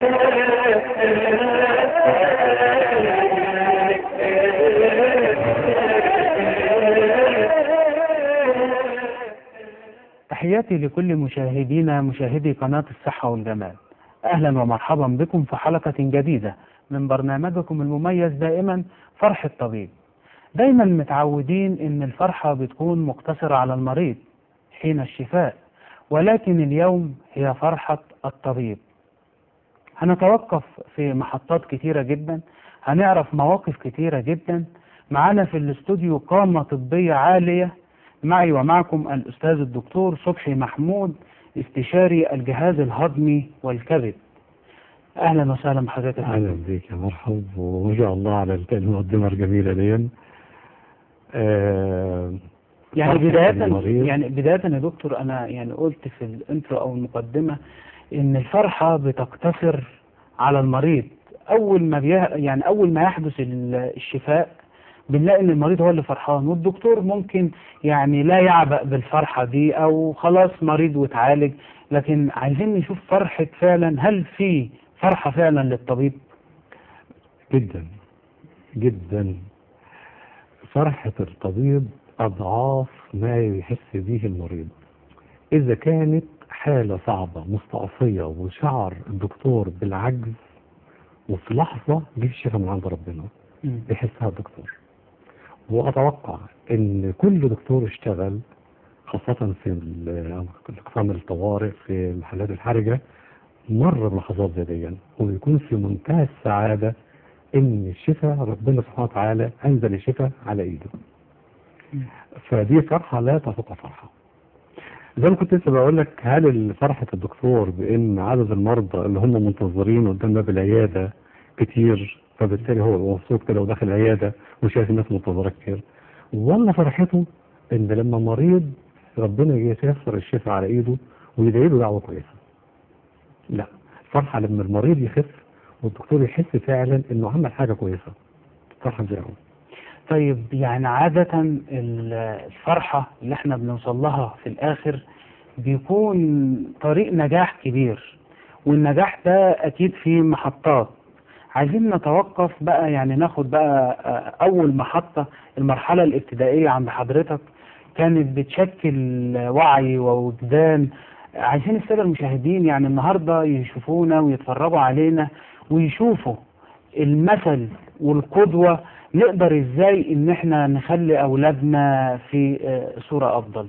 تحياتي لكل مشاهدينا مشاهدي قناة الصحة والجمال أهلا ومرحبا بكم في حلقة جديدة من برنامجكم المميز دائما فرح الطبيب دايما متعودين ان الفرحة بتكون مقتصرة على المريض حين الشفاء ولكن اليوم هي فرحة الطبيب هنتوقف في محطات كتيرة جدا هنعرف مواقف كتيرة جدا معانا في الاستوديو قامة طبية عالية معي ومعكم الأستاذ الدكتور صبحي محمود استشاري الجهاز الهضمي والكبد أهلا وسهلا بحضرتك يا اهلا بيك يا مرحب وما شاء الله على المقدمه الجميله دي آه يعني فرحة بداية المريض. يعني بداية يا دكتور أنا يعني قلت في الانترو أو المقدمة إن الفرحة بتقتصر على المريض أول ما بيه يعني أول ما يحدث ال- الشفاء بنلاقي إن المريض هو اللي فرحان والدكتور ممكن يعني لا يعبأ بالفرحة دي أو خلاص مريض واتعالج لكن عايزين نشوف فرحة فعلا هل في فرحة فعلا للطبيب؟ جدا جدا فرحة الطبيب أضعاف ما يحس به المريض إذا كانت حالة صعبة مستعصية وشعر الدكتور بالعجز وفي لحظة جه الشفاء من عند ربنا مم. يحسها الدكتور وأتوقع إن كل دكتور اشتغل خاصة في ال- أقسام الطوارئ في الحالات الحرجة مر بلحظات زي دي ويكون في منتهى السعادة إن الشفاء ربنا سبحانه وتعالى أنزل الشفاء على إيده مم. فدي فرحة لا تفوق فرحة زي ما كنت لسه بقول لك هل فرحة الدكتور بإن عدد المرضى اللي هم منتظرين قدام باب العيادة كتير فبالتالي هو مبسوط كده وداخل العيادة وشايف الناس منتظرة كتير ولا فرحته إن لما مريض ربنا ييسر الشفاء على إيده ويدعي له دعوة كويسة لا فرحة لما المريض يخف والدكتور يحس فعلا إنه عمل حاجة كويسة فرحة زي قوي طيب يعني عادة ال- الفرحة اللي احنا بنوصل لها في الآخر بيكون طريق نجاح كبير والنجاح ده أكيد فيه محطات عايزين نتوقف بقى يعني ناخد بقى آه، أول محطة المرحلة الابتدائية عند حضرتك كانت بتشكل وعي ووجدان عايزين السادة المشاهدين يعني النهاردة يشوفونا ويتفرجوا علينا ويشوفوا المثل والقدوة نقدر ازاي ان احنا نخلي اولادنا في آه، صورة افضل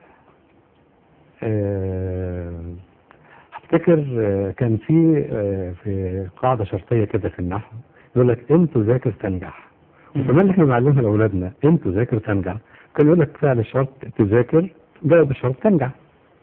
آه، هفتكر آه، كان في آه، في قاعدة شرطية كده في النحو يقول لك انت ذاكر تنجح وكمان احنا بنعلمها لاولادنا انت ذاكر تنجح كان يقول لك فعل الشرط تذاكر جاء بالشرط تنجح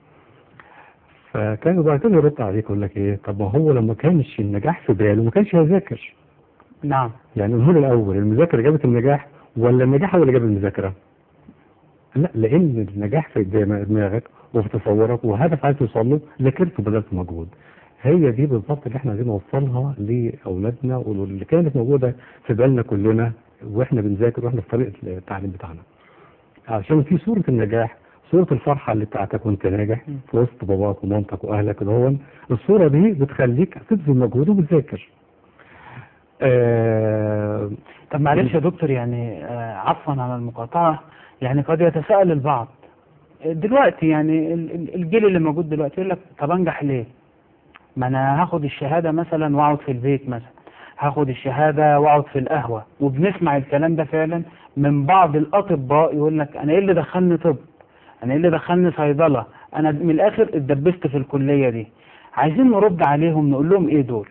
فكان بعد كده يرد عليك يقول لك ايه طب ما هو لما كانش النجاح في باله ما كانش هيذاكر نعم يعني نقول الاول المذاكره جابت النجاح ولا النجاح هو اللي جاب المذاكره؟ لا لان النجاح في دم- دماغك وفي تصورك وهدف عايز توصل له ذاكرت وبذلت مجهود. هي دي بالظبط اللي احنا عايزين نوصلها لاولادنا واللي كانت موجوده في بالنا كلنا واحنا بنذاكر واحنا في طريقه التعليم بتاعنا. عشان في صوره النجاح صورة الفرحة اللي بتاعتك وانت ناجح في وسط باباك ومامتك واهلك اللي الصورة دي بتخليك تبذل مجهود وبتذاكر. آه طب معلش يا دكتور يعني آه، عفوا على المقاطعة يعني قد يتساءل البعض دلوقتي يعني ال- ال- الجيل اللي موجود دلوقتي يقول لك طب انجح ليه؟ ما انا هاخد الشهادة مثلا واقعد في البيت مثلا هاخد الشهادة واقعد في القهوة وبنسمع الكلام ده فعلا من بعض الأطباء يقول لك أنا إيه اللي دخلني طب؟ أنا إيه اللي دخلني صيدلة؟ أنا من الآخر اتدبست في الكلية دي عايزين نرد عليهم نقول لهم إيه دول؟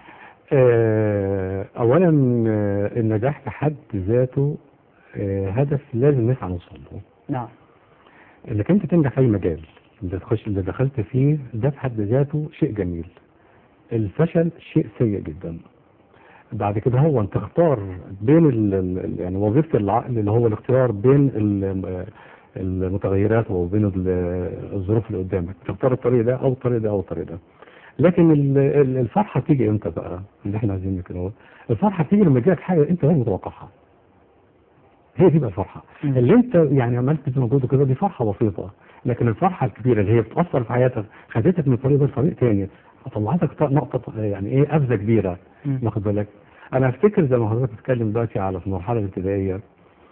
آه، اولا آه، النجاح في حد ذاته آه، هدف لازم نسعى نوصل له نعم انك انت تنجح في اي مجال اللي تخش اللي دخلت فيه ده في حد ذاته شيء جميل الفشل شيء سيء جدا بعد كده هو انت تختار بين ال ال- يعني وظيفه العقل اللي هو الاختيار بين ال- المتغيرات وبين ال- الظروف اللي قدامك تختار الطريق ده او الطريق ده او الطريق ده لكن ال- ال- الفرحه بتيجي امتى بقى اللي احنا عايزين كده اهو. الفرحه بتيجي لما تجيلك حاجه انت غير متوقعها هي دي بقى الفرحه مم. اللي انت يعني عملت في مجهود كده دي فرحه بسيطه لكن الفرحه الكبيره اللي هي بتاثر في حياتك خدتك من طريق ده لطريق تاني طلعتك ط- نقطه يعني ايه قفزه كبيره مم. واخد بالك انا افتكر زي ما حضرتك بتتكلم دلوقتي على في المرحله الابتدائيه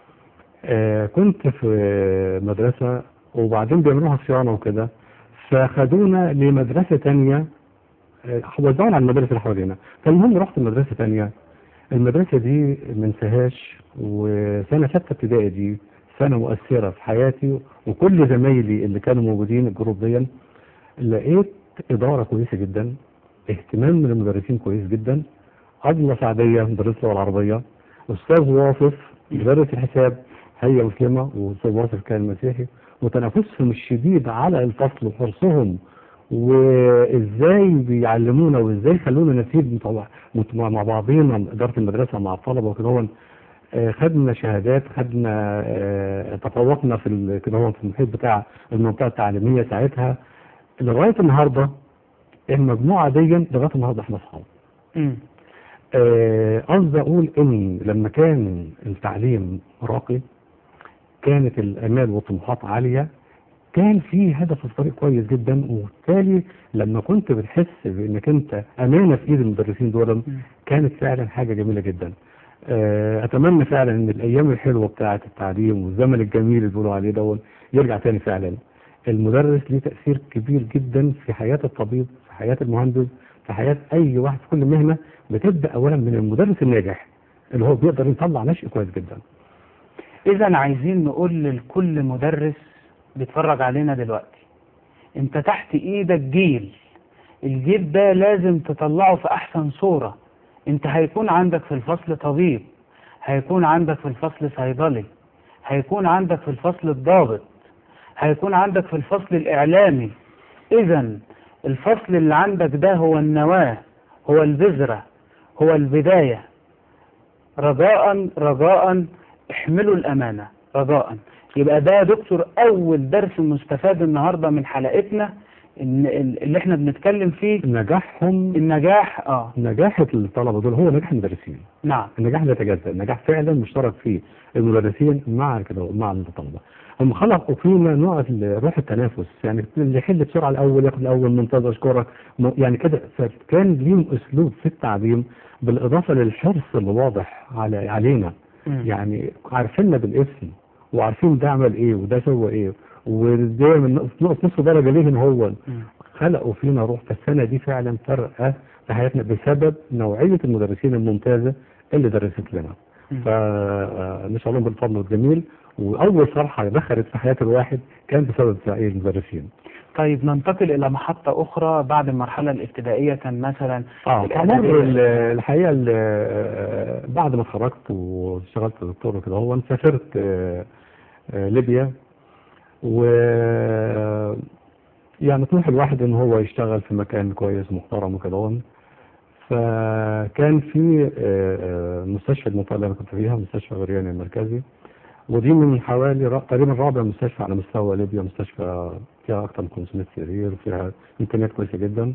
آه كنت في مدرسه وبعدين بيعملوها صيانه وكده فخدونا لمدرسه تانية آه، وزعونا على المدارس اللي حوالينا فالمهم رحت مدرسه تانية المدرسه دي ما انساهاش وسنه سته ابتدائي دي سنه مؤثره في حياتي وكل زمايلي اللي كانوا موجودين الجروب دي لقيت اداره كويسه جدا اهتمام من المدرسين كويس جدا أبلة سعدية مدرسة اللغة العربية أستاذ واصف مدرس الحساب هي مسلمة وأستاذ واصف كان مسيحي وتنافسهم الشديد على الفصل وحرصهم وإزاي بيعلمونا وإزاي يخلونا نسيب متوع- مت- مع بعضينا إدارة المدرسة مع الطلبة وكده هون آه، خدنا شهادات خدنا آه، تفوقنا في ال- كده هون في المحيط بتاع المنطقة التعليمية ساعتها لغاية النهاردة المجموعة دي لغاية النهاردة احنا أصحاب مم. آه، قصدي اقول ان لما كان التعليم راقي كانت الامال والطموحات عاليه كان في هدف في الطريق كويس جدا وبالتالي لما كنت بتحس بانك انت امانه في ايد المدرسين دول مم. كانت فعلا حاجه جميله جدا آه، اتمنى فعلا ان الايام الحلوه بتاعه التعليم والزمن الجميل اللي بيقولوا عليه دول يرجع تاني فعلا المدرس ليه تاثير كبير جدا في حياه الطبيب في حياه المهندس في حياه اي واحد في كل مهنه بتبدا اولا من المدرس الناجح اللي هو بيقدر يطلع نشء كويس جدا إذا عايزين نقول لكل مدرس بيتفرج علينا دلوقتي أنت تحت إيدك جيل الجيل ده لازم تطلعه في أحسن صورة أنت هيكون عندك في الفصل طبيب هيكون عندك في الفصل صيدلي هيكون عندك في الفصل الضابط هيكون عندك في الفصل الإعلامي إذا الفصل اللي عندك ده هو النواة هو البذرة هو البداية رجاء رجاء احملوا الأمانة رجاء يبقى ده يا دكتور أول درس مستفاد النهاردة من حلقتنا إن اللي احنا بنتكلم فيه نجاحهم النجاح اه نجاح الطلبه دول هو نجاح المدرسين نعم النجاح لا يتجزأ النجاح فعلا مشترك فيه المدرسين مع كده مع الطلبه هم خلقوا فينا نوع ال- روح التنافس يعني اللي يحل بسرعه الاول ياخد الاول ممتاز اشكرك م- يعني كده فكان ليهم اسلوب في التعليم بالاضافه للحرص اللي واضح على علينا مم. يعني عارفيننا بالاسم وعارفين ده عمل ايه وده سوى ايه وده من نقص- نقص نص درجه ليه إن هو مم. خلقوا فينا روح فالسنه دي فعلا فرقه في حياتنا بسبب نوعيه المدرسين الممتازه اللي درست لنا. مم. فنسال الله بالفضل والجميل واول صرحه دخلت في حياه الواحد كان بسبب تعيين المدرسين. طيب ننتقل إلى محطة أخرى بعد المرحلة الابتدائية كان مثلا اه الإعدادية. طبعا ال- الحقيقه ال- بعد ما اتخرجت واشتغلت دكتور وكده هو سافرت آه، آه، ليبيا و يعني طموح الواحد ان هو يشتغل في مكان كويس محترم وكده هو. فكان في آه، آه، مستشفى المنطقه اللي انا كنت فيها مستشفى غريان المركزي ودي من حوالي را- تقريبا رابع مستشفى على مستوى ليبيا مستشفى فيها اكثر من 500 سرير وفيها امكانيات كويسه جدا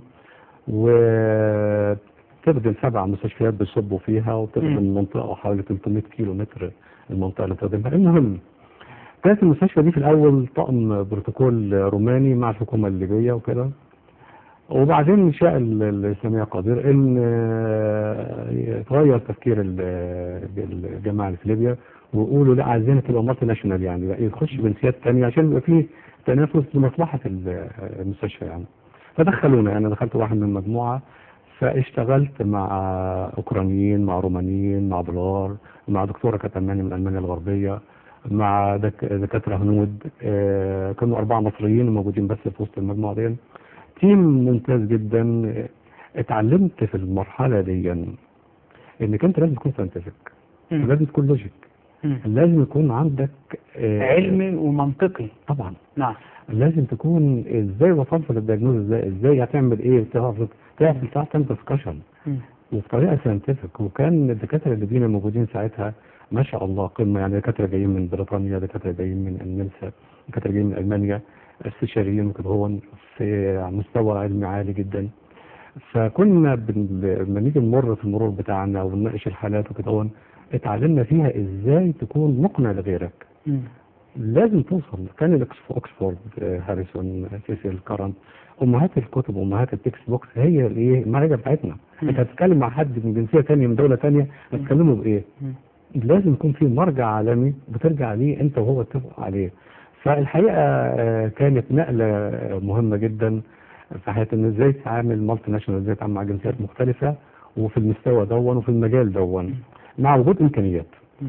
وتخدم سبع مستشفيات بيصبوا فيها وتخدم مم. المنطقه حوالي 300 كيلو متر المنطقه اللي بتخدمها المهم كانت المستشفى دي في الاول طقم بروتوكول روماني مع الحكومه الليبيه وكده وبعدين شاء ال- السميع قدير ان آه، يتغير تفكير ال- الجماعه اللي في ليبيا ويقولوا لا عايزين تبقى مالتي ناشونال يعني بقى يخش جنسيات تانية عشان يبقى فيه تنافس لمصلحه ال- المستشفى يعني فدخلونا انا دخلت واحد من المجموعه فاشتغلت مع اوكرانيين مع رومانيين مع بلغار مع دكتوره كانت المانيا من المانيا الغربيه مع دك- دكاتره هنود آه، كانوا اربعه مصريين موجودين بس في وسط المجموعه دي تيم ممتاز جدا اتعلمت في المرحله دي انك انت لازم تكون ساينتفك مم. لازم تكون لوجيك مم. لازم يكون عندك آه، علمي ومنطقي طبعا نعم لازم تكون ازاي وصلت للدياجنوز ازاي ازاي هتعمل ايه تعرف تعرف تعرف تعمل ديسكشن مم. وبطريقه ساينتفك وكان الدكاتره اللي بينا موجودين ساعتها ما شاء الله قمه يعني دكاتره جايين من بريطانيا دكاتره جايين من النمسا دكاتره جايين من المانيا استشاريين وكده هو في مستوى علمي عالي جدا فكنا بن- لما نيجي نمر في المرور بتاعنا ونناقش الحالات وكده هو اتعلمنا فيها ازاي تكون مقنع لغيرك مم. لازم توصل كان الإكس- اوكسفورد آه، هاريسون سيسيل كارنت امهات الكتب وامهات التكست بوكس هي الايه المعرفه بتاعتنا مم. انت هتتكلم مع حد من جنسيه ثانيه من دوله ثانيه هتكلمه بايه؟ مم. لازم يكون في مرجع عالمي بترجع عليه انت وهو اتفقوا عليه فالحقيقه آه، كانت نقله آه، مهمه جدا في حياه ان ازاي تتعامل مالتي ناشونال ازاي تتعامل مع جنسيات مختلفه وفي المستوى دون وفي المجال دون مع وجود امكانيات مم.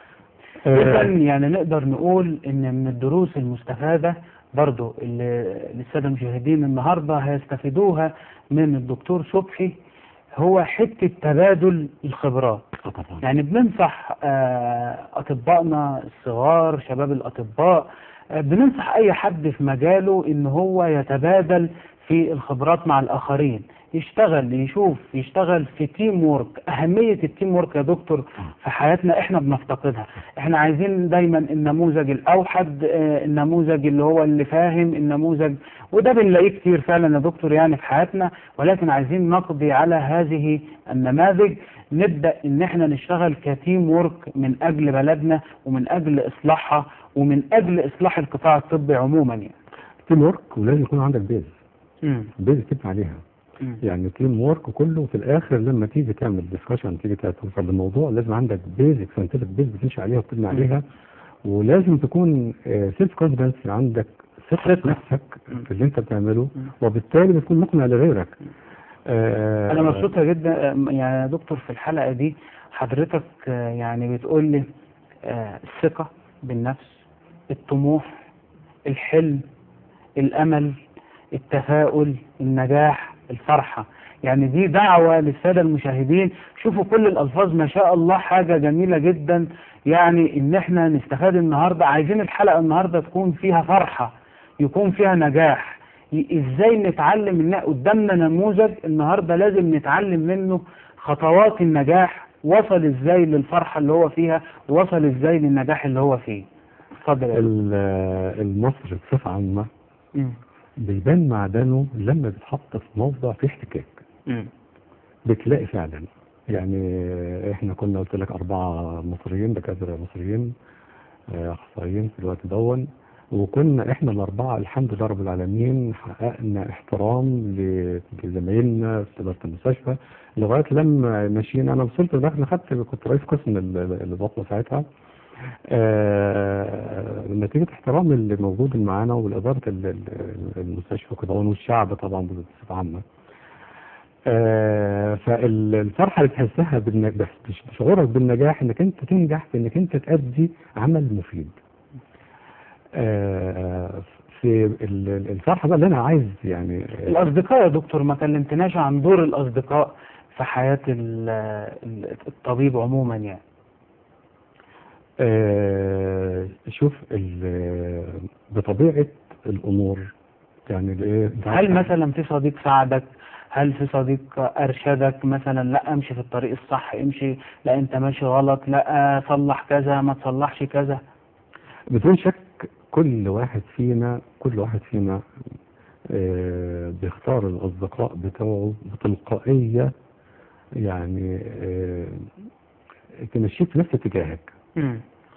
آه، إذا يعني نقدر نقول إن من الدروس المستفادة برضو اللي للسادة المشاهدين النهاردة هيستفيدوها من الدكتور صبحي هو حتة تبادل الخبرات آه طبعا يعني بننصح آه، أطبائنا الصغار شباب الأطباء آه، بننصح أي حد في مجاله إن هو يتبادل في الخبرات مع الآخرين يشتغل يشوف يشتغل في تيم وورك أهمية التيم وورك يا دكتور في حياتنا إحنا بنفتقدها إحنا عايزين دايما النموذج الأوحد آه، النموذج اللي هو اللي فاهم النموذج وده بنلاقيه كتير فعلا يا دكتور يعني في حياتنا ولكن عايزين نقضي على هذه النماذج نبدأ إن إحنا نشتغل كتيم وورك من أجل بلدنا ومن أجل إصلاحها ومن أجل إصلاح القطاع الطبي عموما يعني. تيم ورك ولازم يكون عندك بيز مم. بيز تبني عليها مم. يعني تيم ورك كله في الاخر لما تيجي تعمل ديسكشن تيجي توصل للموضوع لازم عندك بيزك ساينتفك بيز بتمشي عليها وبتبني عليها ولازم تكون سيلف كونفدنس عندك ثقة في نفسك في اللي انت بتعمله وبالتالي بتكون مقنع لغيرك آه، أنا مبسوطة جدا آه، يعني يا دكتور في الحلقة دي حضرتك آه، يعني بتقول لي آه، الثقة بالنفس الطموح الحلم الأمل التفاؤل النجاح الفرحة يعني دي دعوة للسادة المشاهدين شوفوا كل الألفاظ ما شاء الله حاجة جميلة جدا يعني إن إحنا نستفاد النهاردة عايزين الحلقة النهاردة تكون فيها فرحة يكون فيها نجاح ي- إزاي نتعلم إن قدامنا نموذج النهاردة لازم نتعلم منه خطوات النجاح وصل إزاي للفرحة اللي هو فيها وصل إزاي للنجاح اللي هو فيه اتفضل يا دكتور. ال- المصري بصفة عامة مم. بيبان معدنه لما بيتحط في موضع فيه احتكاك مم. بتلاقي فعلا يعني احنا كنا قلت لك أربعة مصريين دكاترة مصريين آه، أخصائيين في الوقت دون وكنا احنا الأربعة الحمد لله رب العالمين حققنا احترام ل- لزمايلنا في إدارة المستشفى لغاية لما مشينا أنا وصلت لغاية أنا خدت كنت رئيس قسم ال- ال- البطنة ساعتها آه، نتيجة احترام اللي موجود معانا والإدارة ال- ال- المستشفى كده والشعب طبعا بصفة عامة آه، فالفرحة اللي تحسها بالن- بش- بشعورك بالنجاح انك انت تنجح في انك انت تأدي عمل مفيد آه، في ال- ال- الفرحة بقى اللي انا عايز يعني آه، الأصدقاء يا دكتور ما كلمتناش عن دور الأصدقاء في حياة ال- ال- الطبيب عموما يعني آه، شوف ال- بطبيعة الامور يعني الايه أنت هل عارف- مثلا في صديق ساعدك هل في صديق أرشدك مثلا لا امشي في الطريق الصح امشي لا انت ماشي غلط لا صلح كذا ما تصلحش كذا بدون شك كل واحد فينا كل واحد فينا آه، بيختار الأصدقاء بتوعه بتلقائية يعني آه، تمشيك في نفس اتجاهك مم.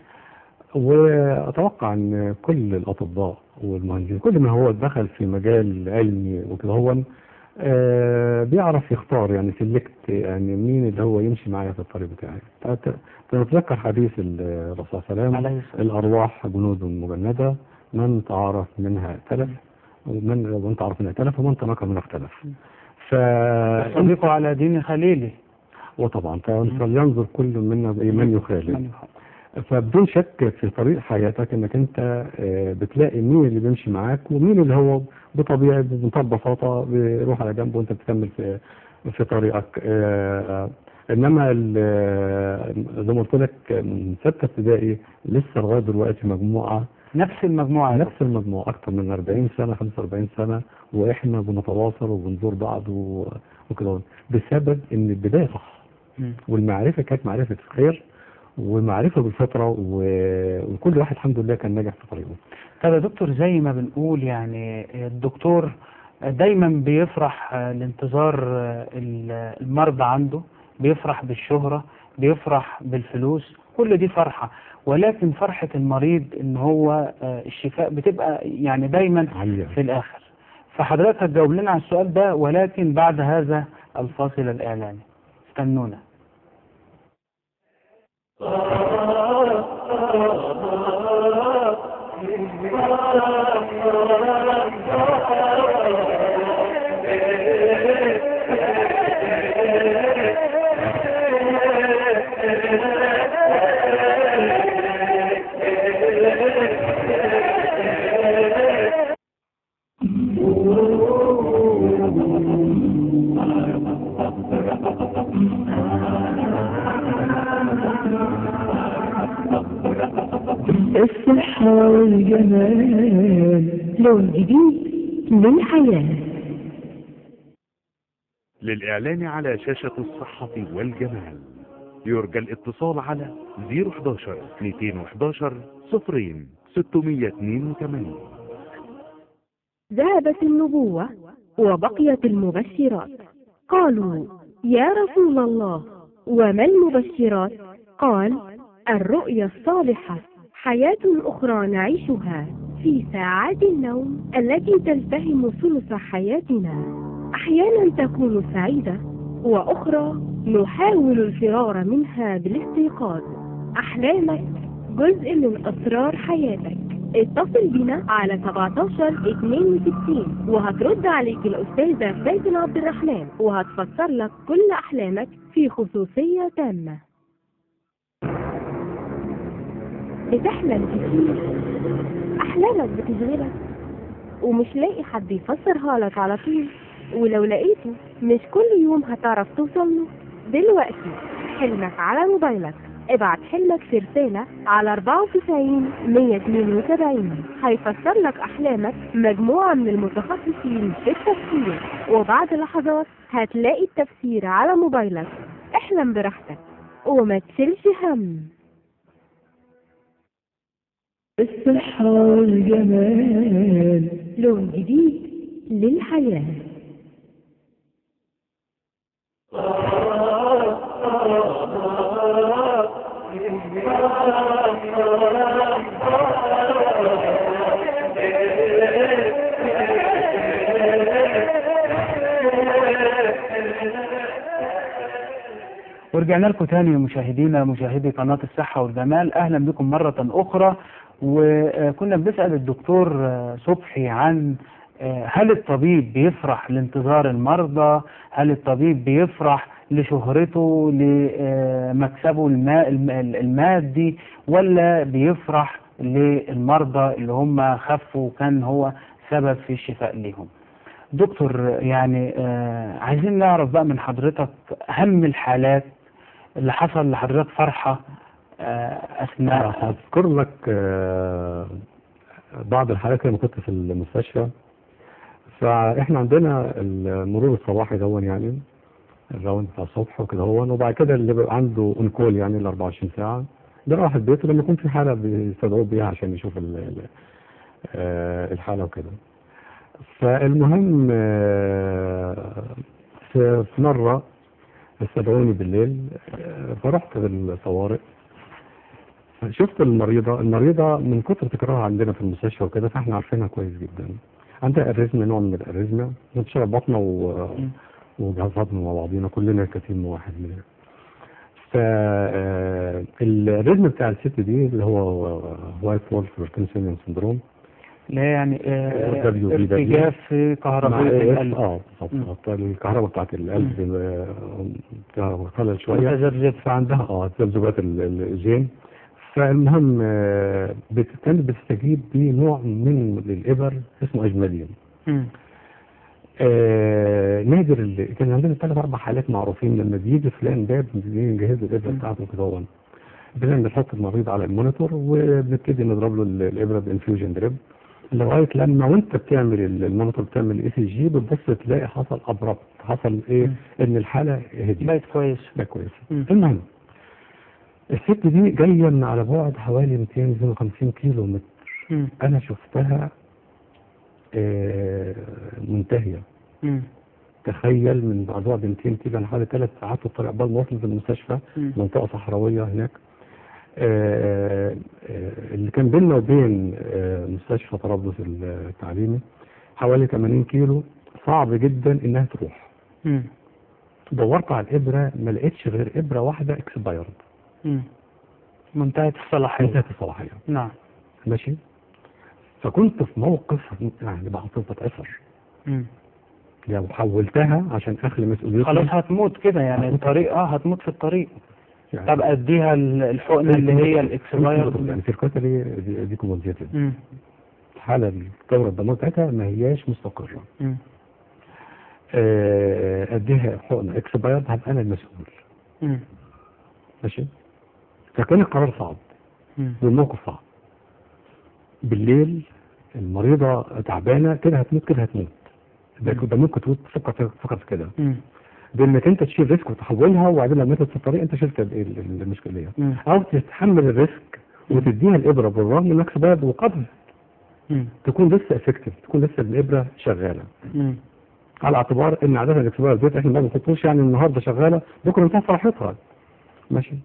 وأتوقع أن كل الأطباء والمهندسين كل ما هو دخل في مجال علمي وكده هو آه، بيعرف يختار يعني سلكت يعني مين اللي هو يمشي معايا في الطريق بتاعي فت- تتذكر حديث الرسول صلى الله عليه وسلم عليه الصلاة الأرواح جنود مجندة من تعرف منها ائتلف ومن ومن تعرف منها ائتلف ومن تنكر منها اختلف ف الصديق على دين خليله وطبعا فلينظر كل منا من يخالف من يخالف. فبدون شك في طريق حياتك انك انت آه، بتلاقي مين اللي بيمشي معاك ومين اللي هو بطبيعه بمنتهى البساطه بيروح على جنب وانت بتكمل في في طريقك آه، انما ال- آه، زي ما قلت لك من سته ابتدائي لسه لغايه دلوقتي مجموعه نفس المجموعة يا نفس المجموعه اكثر من 40 سنه 45 سنه واحنا بنتواصل وبنزور بعض و- وكده بسبب ان البدايه صح مم. والمعرفة كانت معرفة خير ومعرفة بالفطرة و- وكل واحد الحمد لله كان ناجح في طريقه طب يا دكتور زي ما بنقول يعني الدكتور دايما بيفرح لانتظار المرضى عنده بيفرح بالشهرة بيفرح بالفلوس كل دي فرحة ولكن فرحة المريض ان هو آه، الشفاء بتبقى يعني دايما عالية في الآخر فحضرتك هتجاوب لنا على السؤال ده ولكن بعد هذا الفاصل الإعلاني استنونا الصحة والجمال لون جديد للحياة للإعلان على شاشة الصحة والجمال يرجى الاتصال على 011 211 صفرين 682 ذهبت النبوة وبقيت المبشرات قالوا يا رسول الله وما المبشرات قال الرؤيا الصالحة حياة أخرى نعيشها في ساعات النوم التي تلتهم ثلث حياتنا أحيانا تكون سعيدة وأخرى نحاول الفرار منها بالاستيقاظ أحلامك جزء من أسرار حياتك اتصل بنا على 17 62 وهترد عليك الأستاذة فاتن عبد الرحمن وهتفسر لك كل أحلامك في خصوصية تامة بتحلم كتير أحلامك بتشغلك ومش لاقي حد يفسرها لك على طول ولو لقيته مش كل يوم هتعرف توصل له دلوقتي حلمك على موبايلك ابعت حلمك في رسالة على 94 172 هيفسر لك أحلامك مجموعة من المتخصصين في التفسير وبعد لحظات هتلاقي التفسير على موبايلك احلم براحتك وما تشيلش هم الصحة والجمال لون جديد للحياة ورجعنا لكم تاني مشاهدينا مشاهدي قناة الصحة والجمال أهلا بكم مرة أخرى وكنا بنسأل الدكتور صبحي عن هل الطبيب بيفرح لانتظار المرضى هل الطبيب بيفرح لشهرته لمكسبه الما- الم- المادي ولا بيفرح للمرضى اللي هم خفوا وكان هو سبب في الشفاء ليهم دكتور يعني آه، عايزين نعرف بقى من حضرتك أهم الحالات اللي حصل لحضرتك فرحة آه، أثناء هذكر لك آه، بعض الحالات لما كنت في المستشفى فاحنا عندنا المرور الصباحي دون يعني الراوند بتاع الصبح وكده هو وبعد كده اللي بيبقى عنده اونكول يعني ال 24 ساعه بيروح البيت لما يكون في حاله بيستدعوه بيها عشان يشوف ال- ال- آه، الحاله وكده فالمهم آه، في في مره استدعوني بالليل آه، فرحت بالطوارئ شفت المريضة المريضة من كتر تكرارها عندنا في المستشفى وكده فاحنا عارفينها كويس جدا عندها اريزما نوع من الاريزما بتشرب بطنه و... وجهاز هضم مع بعضينا كلنا كتيم واحد مننا فالريزم بتاع الست دي اللي هو وايت وولف باركنسونيان سندروم اللي هي يعني آه، WBW. ارتجاف في مع كهربية القلب اه بالظبط الكهرباء بتاعت القلب آه، فيها خلل شويه متذبذب فعندها اه تذبذبات ال- ال- الجين فالمهم آه، بت- كانت بتستجيب بنوع من الابر اسمه اجمالين مم. آه نادر اللي كان عندنا ثلاث اربع حالات معروفين لما بيجي فلان باب بنجهز له الابره مم. بتاعته كده هون بنعمل بنحط المريض على المونيتور وبنبتدي نضرب له ال- الابره بانفيوجن دريب لغايه لما وانت بتعمل ال- المونيتور بتعمل اي سي جي بتبص تلاقي حصل ابربت حصل ايه مم. ان الحاله هديت بقت كويس ده كويس مم. المهم الست دي جايه من على بعد حوالي 250 كيلو متر مم. انا شفتها آه، منتهيه مم. تخيل من بعد بعد 200 كيلو يعني حوالي ثلاث ساعات والطريق قبل ما وصلت المستشفى مم. منطقه صحراويه هناك آه، آه، اللي كان بيننا وبين آه، مستشفى طرابلس التعليمي حوالي 80 كيلو صعب جدا انها تروح مم. دورت على الابره ما لقيتش غير ابره واحده اكسبايرد مم. منتهية الصلاحية انتهت الصلاحيه نعم ماشي فكنت في موقف يعني بقى بتأثر مم. لو حولتها عشان اخلي مسؤوليتي خلاص هتموت كده يعني هتموت. الطريق اه هتموت في الطريق يعني طب اديها ال- الحقنة اللي هي الاكسباير يعني سيركوتري دي, دي كومبنسيتد مم. الحاله الدوره الدمويه بتاعتها ما هياش مستقره مم. آه، اديها حقنه اكسبايرد هبقى انا المسؤول مم. ماشي فكان القرار صعب مم. والموقف صعب بالليل المريضه تعبانه كده هتموت كده هتموت ده ده ممكن تموت تفكر تفكر في كده مم. بانك انت تشيل ريسك وتحولها وبعدين لما ماتت في الطريق انت شلت ال- ال- المشكله مم. او تتحمل الريسك وتديها الابره بالرغم انك سبب وقد مم. تكون لسه افكتيف تكون لسه الابره شغاله مم. على اعتبار ان عاده الاكسباير ديت احنا ما بنحطوش يعني النهارده شغاله بكره انتهت صلاحيتها ماشي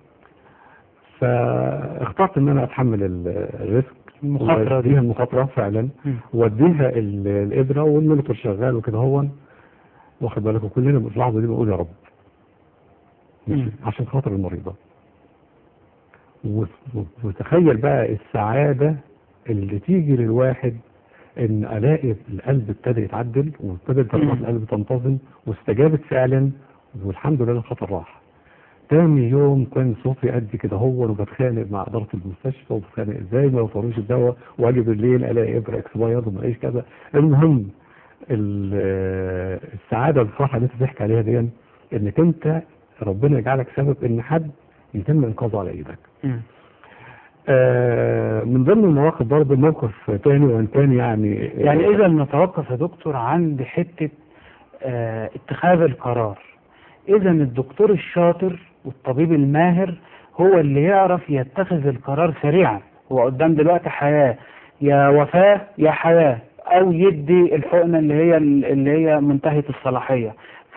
فاخترت ان انا اتحمل ال- الريسك المخاطرة دي واديها المخاطره فعلا مم. واديها ال- الابره والمونيتور شغال وكده هو واخد بالك وكلنا في اللحظه دي بنقول يا رب ماشي مم. عشان خاطر المريضه و- و- وتخيل بقى السعاده اللي تيجي للواحد ان الاقي القلب ابتدى يتعدل وابتدت ضربات مم. القلب تنتظم واستجابت فعلا والحمد لله الخطر راح تاني يوم كان صوتي قد كده هو وبتخانق مع اداره المستشفى وبتخانق ازاي ما يوفروش الدواء واجي بالليل الاقي ابره اكسباير وما الاقيش كذا المهم ال- آه، السعاده الفرحه اللي انت بتحكي عليها دي انك انت ربنا يجعلك سبب ان حد يتم انقاذه على ايدك مم. آه، من ضمن المواقف برضه موقف تاني وان كان يعني يعني اذا نتوقف يا دكتور عند حتة آه اتخاذ القرار اذا الدكتور الشاطر والطبيب الماهر هو اللي يعرف يتخذ القرار سريعا هو قدام دلوقتي حياة يا وفاة يا حياة او يدي الحقنة اللي هي اللي هي منتهية الصلاحية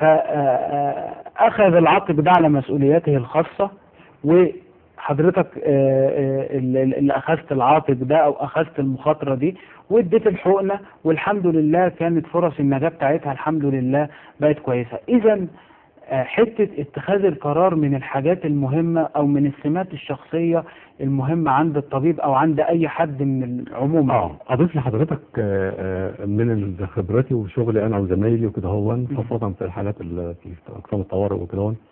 فاخذ العاقب ده على مسؤولياته الخاصة وحضرتك آه، آه، اللي اللي اخذت العاطب ده او اخذت المخاطرة دي واديت الحقنة والحمد لله كانت فرص النجاة بتاعتها الحمد لله بقت كويسة اذا آه، حتة اتخاذ القرار من الحاجات المهمة او من السمات الشخصية المهمة عند الطبيب او عند اي حد من العموم اه اضيف لحضرتك آه، آه، من خبرتي وشغلي انا وزمايلي وكده هو خاصه في الحالات ال- في اقسام الطوارئ وكده هو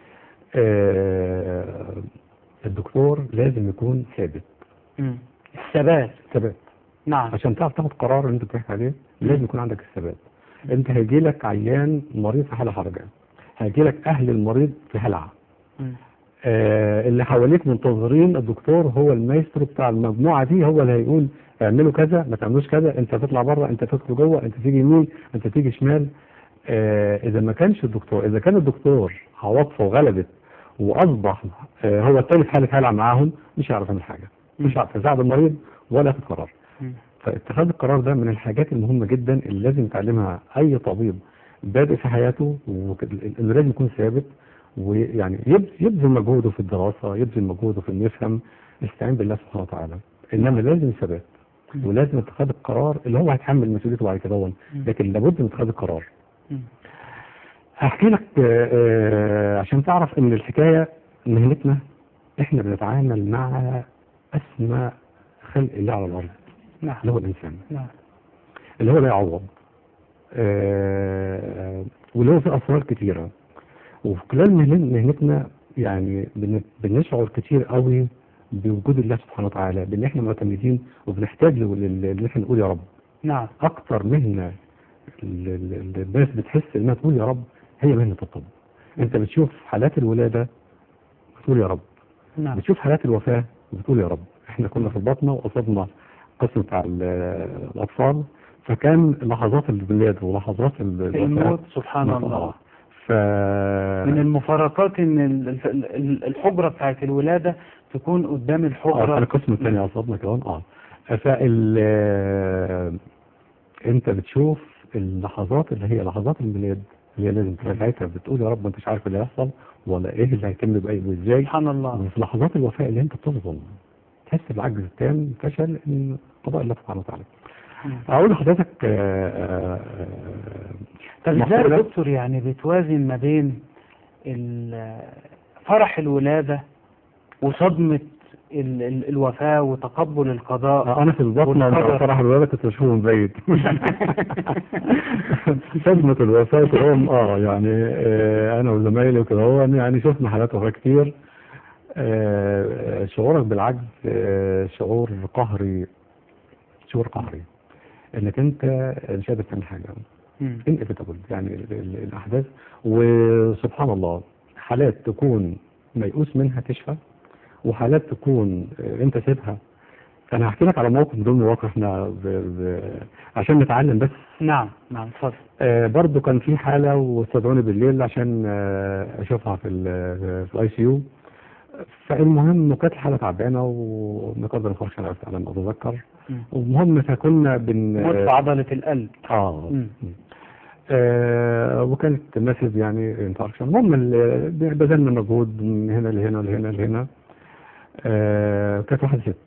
آه، الدكتور لازم يكون ثابت مم. الثبات ثبات نعم عشان تعرف تاخد قرار اللي انت بتحكي عليه لازم يكون عندك الثبات انت هيجي لك عيان مريض في حاله حرجه هيجي لك اهل المريض في هلع مم. آه اللي حواليك منتظرين الدكتور هو المايسترو بتاع المجموعه دي هو اللي هيقول اعملوا كذا ما تعملوش كذا انت تطلع بره انت تدخل جوه انت تيجي يمين انت تيجي شمال آه اذا ما كانش الدكتور اذا كان الدكتور عواطفه غلبت واصبح آه هو التاني في حاله هلع معاهم مش هيعرف يعمل حاجه مش هيعرف يساعد المريض ولا ياخد قرار مم. فاتخاذ القرار ده من الحاجات المهمة جدا اللي لازم يتعلمها أي طبيب بادئ في حياته وك- إنه لازم يكون ثابت ويعني يب- يبذل مجهوده في الدراسة يبذل مجهوده في إنه يفهم يستعين بالله سبحانه وتعالى إنما لازم ثبات مم. ولازم اتخاذ القرار اللي هو هيتحمل مسؤوليته بعد كده هو. لكن لابد من اتخاذ القرار مم. هحكي لك آه، آه، عشان تعرف ان الحكايه مهنتنا احنا بنتعامل مع اسمى خلق الله على الارض نعم اللي هو الانسان نعم اللي هو لا يعوض آه، واللي هو فيه اسرار كتيره وفي خلال مهن- مهنتنا يعني بن- بنشعر كتير قوي بوجود الله سبحانه وتعالى بان احنا معتمدين وبنحتاج له لل- ان احنا نقول يا رب نعم اكتر مهنه ال- ال- ال- الناس بتحس انها تقول يا رب هي مهنه الطب انت بتشوف حالات الولاده بتقول يا رب نعم بتشوف حالات الوفاه بتقول يا رب احنا كنا في البطنه وقصدنا قسم بتاع ال- الاطفال فكان لحظات الولاده ولحظات ال- الوفاه الموت سبحان الله ف من المفارقات ان ال- ال- ال- الحجرة بتاعت الولادة تكون قدام اه الحجرة القسم الثاني قصدنا كمان اه فال آه، انت بتشوف اللحظات اللي هي لحظات الميلاد اللي هي لازم تبقى ساعتها بتقول يا رب انت مش عارف اللي هيحصل ولا ايه اللي هيتم بايه وازاي سبحان الله وفي لحظات الوفاة اللي انت بتصدم تحس بالعجز التام فشل ان قضاء الله سبحانه وتعالى مم. اقول لحضرتك آه، آه، طب ازاي مقولة- يا دكتور يعني بتوازن ما بين ال- فرح الولادة وصدمة ال- ال- الوفاة وتقبل القضاء آه، انا في البطنه والقدر. صراحه الولاد كنت بشوفه من بعيد صدمة الوفاة الام اه يعني آه، انا وزمايلي وكده هو يعني شفنا حالات وفاة كتير آه، شعورك بالعجز آه، شعور قهري شعور قهري انك انت مش قادر تعمل حاجه مم. انيفيتابل يعني ال- ال- الاحداث وسبحان الله حالات تكون ميؤوس منها تشفى وحالات تكون آه، انت سيبها انا هحكي لك على موقف من ضمن المواقف احنا ب... ب... عشان نتعلم بس نعم نعم اتفضل آه برضو كان في حاله واستدعوني بالليل عشان آه اشوفها في ال في الاي سي يو فالمهم كانت الحاله تعبانه وبقدر الفرش انا عرفت على ما اتذكر مم. المهم فكنا بن موت في عضلة القلب اه مم. آه وكانت مسج يعني انتراكشن المهم ال- بذلنا مجهود من هنا لهنا لهنا لهنا آه كانت واحدة ست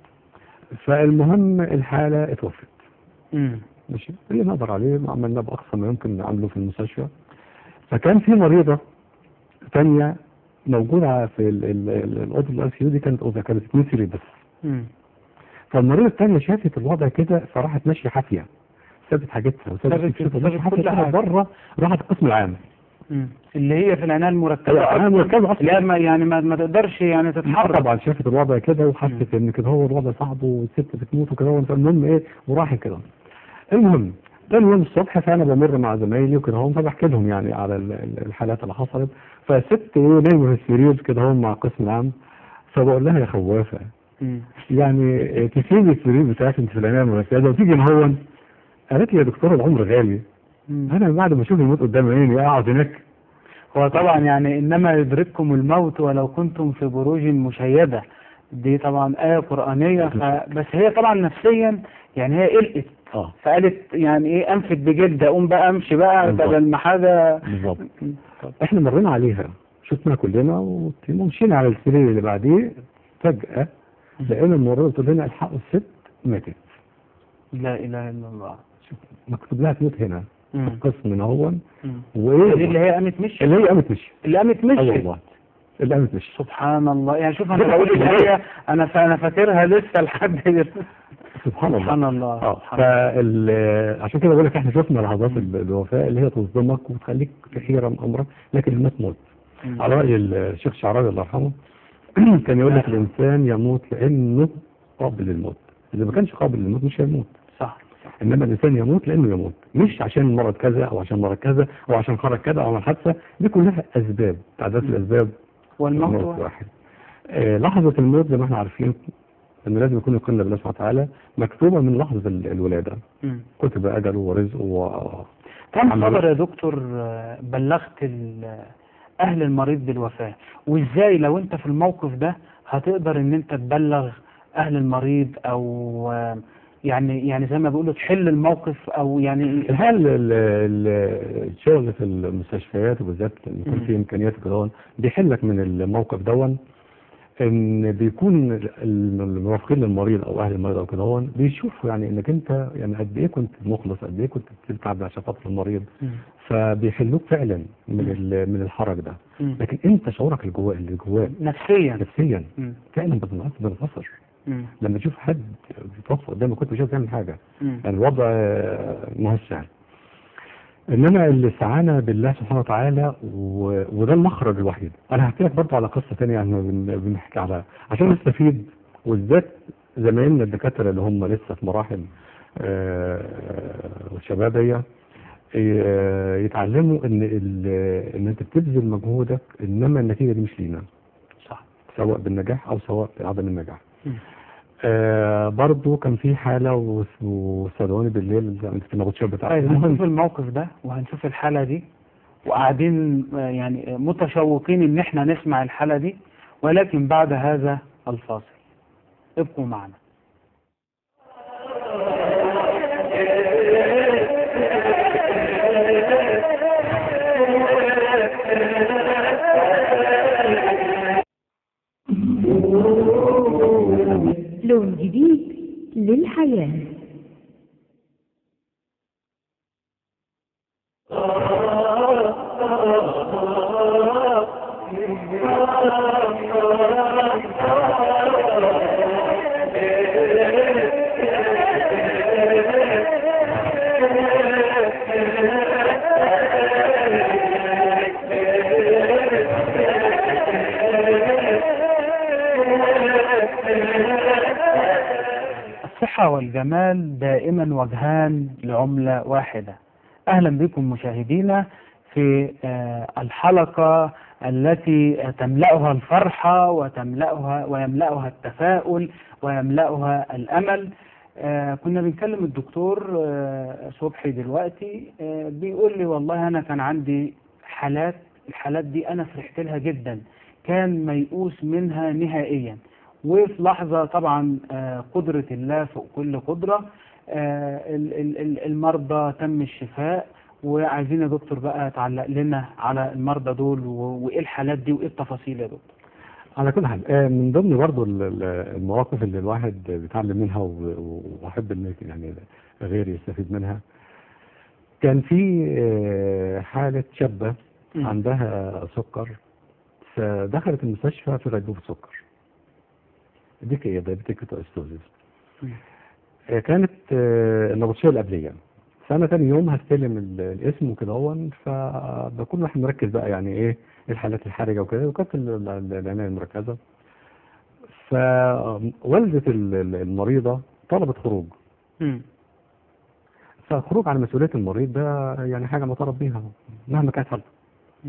فالمهم الحالة اتوفت مم. ماشي اللي نقدر عليه عملنا بأقصى ما يمكن نعمله في المستشفى فكان في مريضة ثانية موجودة في ال- ال- ال- الأوضة الأي سي يو دي كانت أوضة كانت اتنين سرير بس مم. فالمريضة الثانية شافت الوضع كده فراحت ماشية حافية سابت حاجتها وسابت سابت- شبشبها، سابت ماشية حافية كل كده حاجة. بره راحت القسم العام مم. اللي هي في العناية المركزة أيوة، العناية أصلاً. المركزة أصلاً. لا ما يعني ما, ما تقدرش يعني تتحرك طبعا شافت الوضع كده وحست ان كده هو الوضع صعب والست بتموت وكده هو المهم ايه وراحت كده المهم تاني يوم الصبح فانا بمر مع زمايلي وكده هم فبحكي لهم يعني على ال- ال- الحالات اللي حصلت فالست ايه نايمه في السرير كده هم مع القسم العام فبقول لها يا خوافه مم. يعني إيه، تسيبي السرير بتاعك انت في العنايه المركزه وتيجي نهون قالت لي يا دكتور العمر غالي مم. انا بعد ما اشوف الموت قدام عيني اقعد هناك هو طبعا يعني انما يدرككم الموت ولو كنتم في بروج مشيدة دي طبعا آية قرآنية ف- بس هي طبعا نفسيا يعني هي قلقت اه فقالت يعني ايه انفد بجلد اقوم بقى امشي بقى بالظبط. بدل ما حاجة بالظبط احنا مرينا عليها شفنا كلنا ومشينا على السرير اللي بعديه فجأة لقينا الممرضة بتقول لنا الحقوا الست ماتت لا اله الا الله مكتوب لها تموت هنا مم. قسم من اهون مم. وايه دي اللي هي قامت مشي اللي هي قامت مشي اللي قامت اه مشي والله اللي قامت مشي سبحان الله يعني شوف انا بقول الآية انا ف- انا فاكرها لسه لحد دلوقتي. سبحان الله سبحان الله اه سبحان الله. فال عشان كده بقول لك احنا شفنا لحظات ال- الوفاة اللي هي تصدمك وتخليك في حيرة من امرك لكن الموت موت مم. على رأي الشيخ شعراوي الله يرحمه كان يقول لك الانسان يموت لانه قابل للموت اذا ما كانش قابل للموت مش هيموت صح انما الانسان يموت لانه يموت مش عشان مرض كذا او عشان مرض كذا او عشان خرج كذا او عمل حادثه دي كلها اسباب تعداد الاسباب والموت الموت واحد. واحد آه لحظه الموت زي ما احنا عارفين ان لازم يكون يقين بالله سبحانه وتعالى مكتوبه من لحظه ال- الولاده مم. كتب اجله ورزقه و... كم عمل- خبر يا دكتور آه، بلغت ال- أهل المريض بالوفاة وإزاي لو أنت في الموقف ده هتقدر إن أنت تبلغ أهل المريض أو آه، يعني يعني زي ما بيقولوا تحل الموقف أو يعني الحقيقه ال- ال- ال- الشغل في المستشفيات وبالذات لما يكون في امكانيات كده بيحلك من الموقف دون ان بيكون ال- المرافقين للمريض او اهل المريض او كده هون بيشوفوا يعني انك انت يعني قد ايه كنت مخلص قد ايه كنت بتتعب عشان خاطر المريض مم. فبيحلوك فعلا من ال- من الحرج ده مم. لكن انت شعورك اللي جواه اللي جواه نفسيا نفسيا مم. فعلا بتنعصر بتنفصل مم. لما تشوف حد بيتوفى قدامك كنت مش عايز تعمل حاجه مم. يعني الوضع آه، ما هوش سهل انما الاستعانه بالله سبحانه وتعالى و... وده المخرج الوحيد انا هحكي لك برضه على قصه ثانيه احنا بن... بنحكي على عشان نستفيد وبالذات زمايلنا الدكاتره اللي هم لسه في مراحل آه، الشبابيه آه، يتعلموا ان ال... ان انت بتبذل مجهودك انما النتيجه دي مش لينا صح سواء بالنجاح او سواء بعدم النجاح مم. آه برضو كان في حالة وس- واستدعوني بالليل زي ما انت في النبطشات بتاعتي طيب المهم هنشوف الموقف ده وهنشوف الحالة دي وقاعدين آه، يعني متشوقين ان احنا نسمع الحالة دي ولكن بعد هذا الفاصل ابقوا معنا لون جديد للحياة الصحة والجمال دائما وجهان لعملة واحدة أهلا بكم مشاهدينا في آه، الحلقة التي تملأها الفرحة وتملأها ويملأها التفاؤل ويملأها الأمل آه، كنا بنكلم الدكتور آه، صبحي دلوقتي آه، بيقول لي والله أنا كان عندي حالات الحالات دي أنا فرحت لها جدا كان ميؤوس منها نهائيا وفي لحظة طبعا آه، قدرة الله فوق كل قدرة آه، ال- ال- ال- المرضى تم الشفاء وعايزين يا دكتور بقى تعلق لنا على المرضى دول و- وايه الحالات دي وايه التفاصيل يا دكتور على كل حال آه، من ضمن برضو ال- ال- المواقف اللي الواحد بيتعلم منها و- واحب ان يعني غيري يستفيد منها كان في آه، حالة شابة مم. عندها سكر فدخلت المستشفى في غيبوبة سكر دي هي دايبتيك كيتوستوزيس مم. آه، كانت آه، النبطشية القبلية فأنا تاني يوم هستلم ال- الاسم وكده هون فبكون واحد مركز بقى يعني ايه الحالات الحرجة وكده وكانت ال- ال- العناية المركزة فوالدة ال- ال- المريضة طلبت خروج مم. فالخروج على مسؤولية المريض ده يعني حاجة مطالب بيها مهما كانت حالته مم.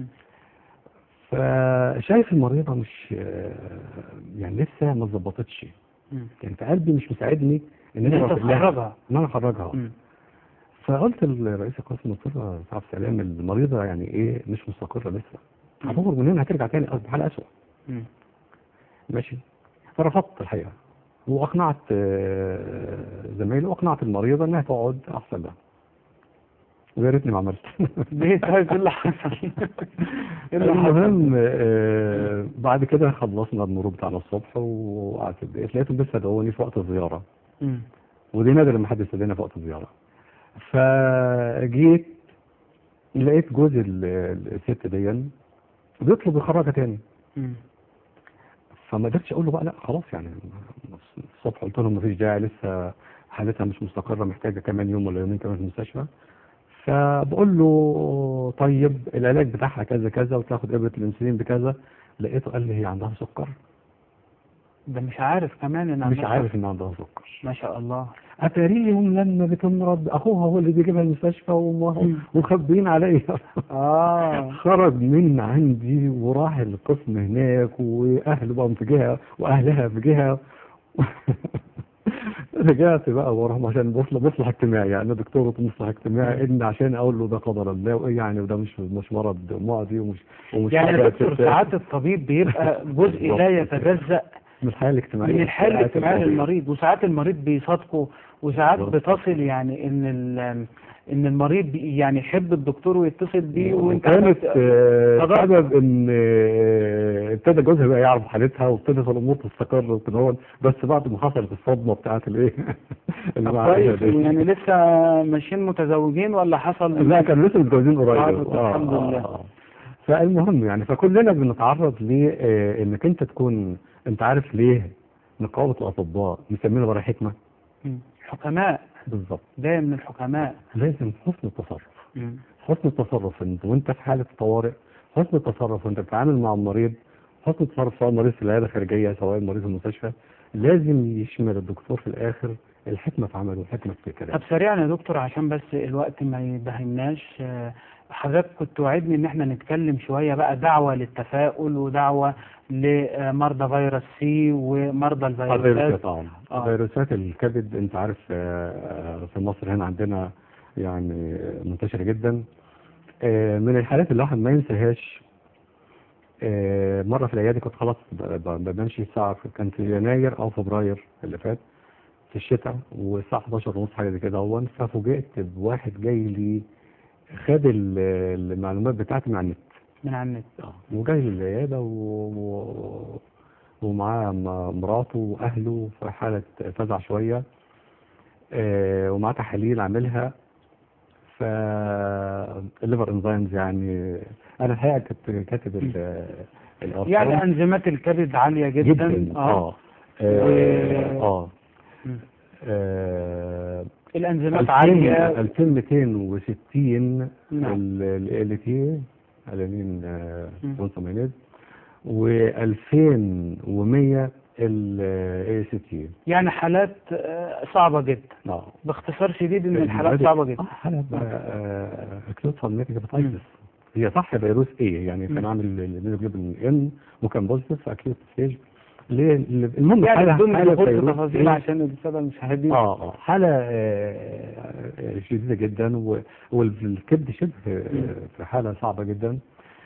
فشايف المريضة مش آه، يعني لسه ما اتظبطتش مم. كان في قلبي مش مساعدني ان ان انا انت أروح لها، تخرجها ان انا اخرجها مم. فقلت لرئيس القسم قلت له صعب سلام المريضة يعني ايه مش مستقرة لسه مم. هتخرج من هنا هترجع تاني أصبح حالة أسوأ مم. ماشي فرفضت الحقيقة واقنعت آه، زمايلي واقنعت المريضة انها تقعد احسن لها ويا ريتني ما عملت ليه طيب ايه اللي حصل؟ ايه اللي حصل؟ المهم آه، بعد كده خلصنا المرور بتاعنا الصبح وقعدت في البيت لقيتهم بس دعوني في وقت الزيارة مم. ودي نادر لما حد يستدعينا في وقت الزيارة فجيت لقيت جوز ال- ال- الست دي بيطلب يخرجها تاني مم. فما قدرتش اقول له بقى لا خلاص يعني الصبح قلت لهم مفيش داعي لسه حالتها مش مستقره محتاجه كمان يوم ولا يومين كمان في المستشفى فبقول له طيب العلاج بتاعها كذا كذا وتاخد ابره الانسولين بكذا لقيته قال لي هي عندها سكر ده مش عارف كمان ان مش عندها عارف ان عندها سكر ما شاء الله اتاريهم لما بتمرض اخوها هو اللي بيجيبها المستشفى وم- مم. ومخبيين عليا اه خرج من عندي وراح القسم هناك واهله بقى في جهه واهلها في جهه رجعت بقى وراهم عشان بصلح بصلح اجتماعي يعني دكتور مصلح اجتماعي ان عشان اقول له ده قدر الله وايه يعني وده مش مش مرض معدي ومش ومش يعني حاجة يا دكتور تت- ساعات الطبيب بيبقى جزء لا يتجزأ من الحياه الاجتماعيه من الحالة بتاعت الاجتماعية المريض. للمريض وساعات المريض بيصادقه وساعات بالظبط. بتصل يعني ان ال- ان المريض بي- يعني يحب الدكتور ويتصل بيه وانت كانت عارف- آه، صدقت. سبب ان آه، ابتدى جوزها بقى يعرف حالتها وابتدت الامور تستقر وكده هو بس بعد ما حصلت الصدمه بتاعت الايه اللي طب معاها كويس دي. يعني لسه ماشيين متزوجين ولا حصل لا كانوا لسه متجوزين قريب آه، الحمد لله. آه. فالمهم يعني فكلنا بنتعرض لانك انت تكون انت عارف ليه نقابه الاطباء مسمينها برا حكمه مم. حكماء بالظبط جاي من الحكماء لازم حسن التصرف مم. حسن التصرف انت وانت في حاله طوارئ حسن التصرف وانت بتتعامل مع المريض حسن التصرف سواء مريض في العياده الخارجيه سواء مريض في المستشفى لازم يشمل الدكتور في الاخر الحكمه في عمله والحكمه في كلامه طب سريعا يا دكتور عشان بس الوقت ما يدهمناش آه، حضرتك كنت توعدني ان احنا نتكلم شويه بقى دعوه للتفاؤل ودعوه لمرضى فيروس سي ومرضى الفيروسات الفيروسات طبعا آه. فيروسات الكبد انت عارف آه، آه، في مصر هنا عندنا يعني منتشره جدا آه، من الحالات اللي الواحد ما ينساهاش آه، مره في العياده كنت خلاص ب- ب- بمشي الساعه كان في يناير او فبراير اللي فات في الشتاء والساعه 11 ونص حاجه زي كده اهون ففوجئت بواحد جاي لي خد ال- المعلومات بتاعتي من على النت من على النت اه وجاي للعياده و... و... ومعاه م- مراته واهله في حاله فزع شويه آه، ومعاه تحاليل عاملها فالليفر انزيمز يعني انا الحقيقه كنت كاتب ال- الارقام يعني انزيمات الكبد عاليه جدا, جدا اه اه اه, آه. مم. آه الانزيمات عاليه 2260 نعم. ال تي الانين مم. كونسومينيز و2100 ال سي تي يعني حالات آه، صعبه جدا اه باختصار شديد ان الحالات صعبه جدا اه حالة اكيوت فالميتك هيباتايتس هي صح فيروس ايه يعني كان مم. عامل الهيموجلوبين ان وكان بوزيتيف في اكيوت ستيج ليه المهم يعني بدون حالة دخول في فيروس تفاصيل إيه؟ عشان الساده المشاهدين اه اه حالة آه، آه، شديدة جدا و- والكبد شبه آه، في حالة صعبة جدا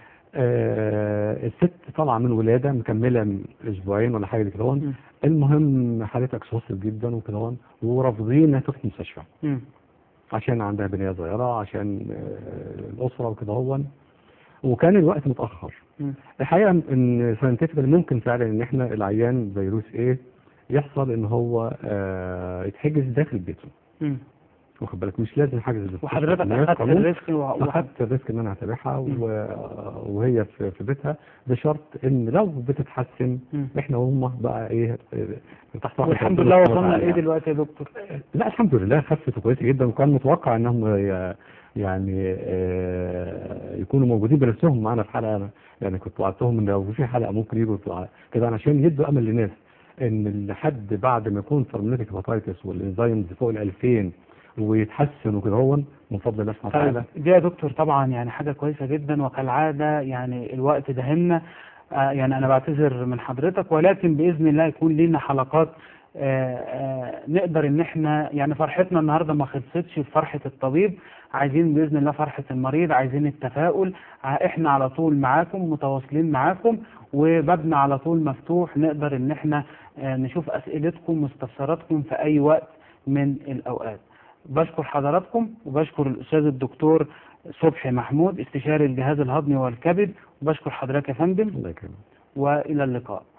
آه، الست طالعة من ولادة مكملة أسبوعين ولا حاجة كده هون. مم. المهم حالتها اكسوسيف جدا وكده هون، ورافضين انها تروح المستشفى مم. عشان عندها بنية صغيرة عشان آه، الأسرة وكده هون وكان الوقت متأخر مم. الحقيقة ان ساينتفكالي ممكن فعلا ان احنا العيان فيروس ايه يحصل ان هو آه، يتحجز داخل بيته مم. واخد بالك مش لازم حاجز المستشفى. وحضرتك الناس اخذت قانون. الريسك و- وخدت واخدت الريسك ان انا هتابعها مم. و- وهي في في بيتها بشرط ان لو بتتحسن مم. احنا وهم بقى ايه آه، تحت رحمة والحمد ربنا لله سبحانه وصلنا وتعالى لايه يعني. دلوقتي يا دكتور لا الحمد لله خفت كويسه جدا وكان متوقع انهم ي- يعني آه، يكونوا موجودين بنفسهم معانا في حلقه يعني كنت وعدتهم ان لو في حلقه ممكن يجوا في- كده عشان يدوا امل للناس ان الحد بعد ما يكون فرمنتك هيباتيتس والانزيمز فوق ال 2000 ويتحسن وكده هو من فضل الله سبحانه وتعالى طيب دي يا دكتور طبعا يعني حاجة كويسة جدا وكالعادة يعني الوقت دهمنا آه يعني أنا بعتذر من حضرتك ولكن بإذن الله يكون لينا حلقات آه آه نقدر إن إحنا يعني فرحتنا النهاردة ما خلصتش بفرحة الطبيب عايزين بإذن الله فرحة المريض عايزين التفاؤل ع- إحنا على طول معاكم متواصلين معاكم وبابنا على طول مفتوح نقدر إن إحنا آه نشوف أسئلتكم واستفساراتكم في أي وقت من الأوقات بشكر حضراتكم وبشكر الأستاذ الدكتور صبحي محمود استشاري الجهاز الهضمي والكبد وبشكر حضرتك يا فندم الله يكرمك وإلى اللقاء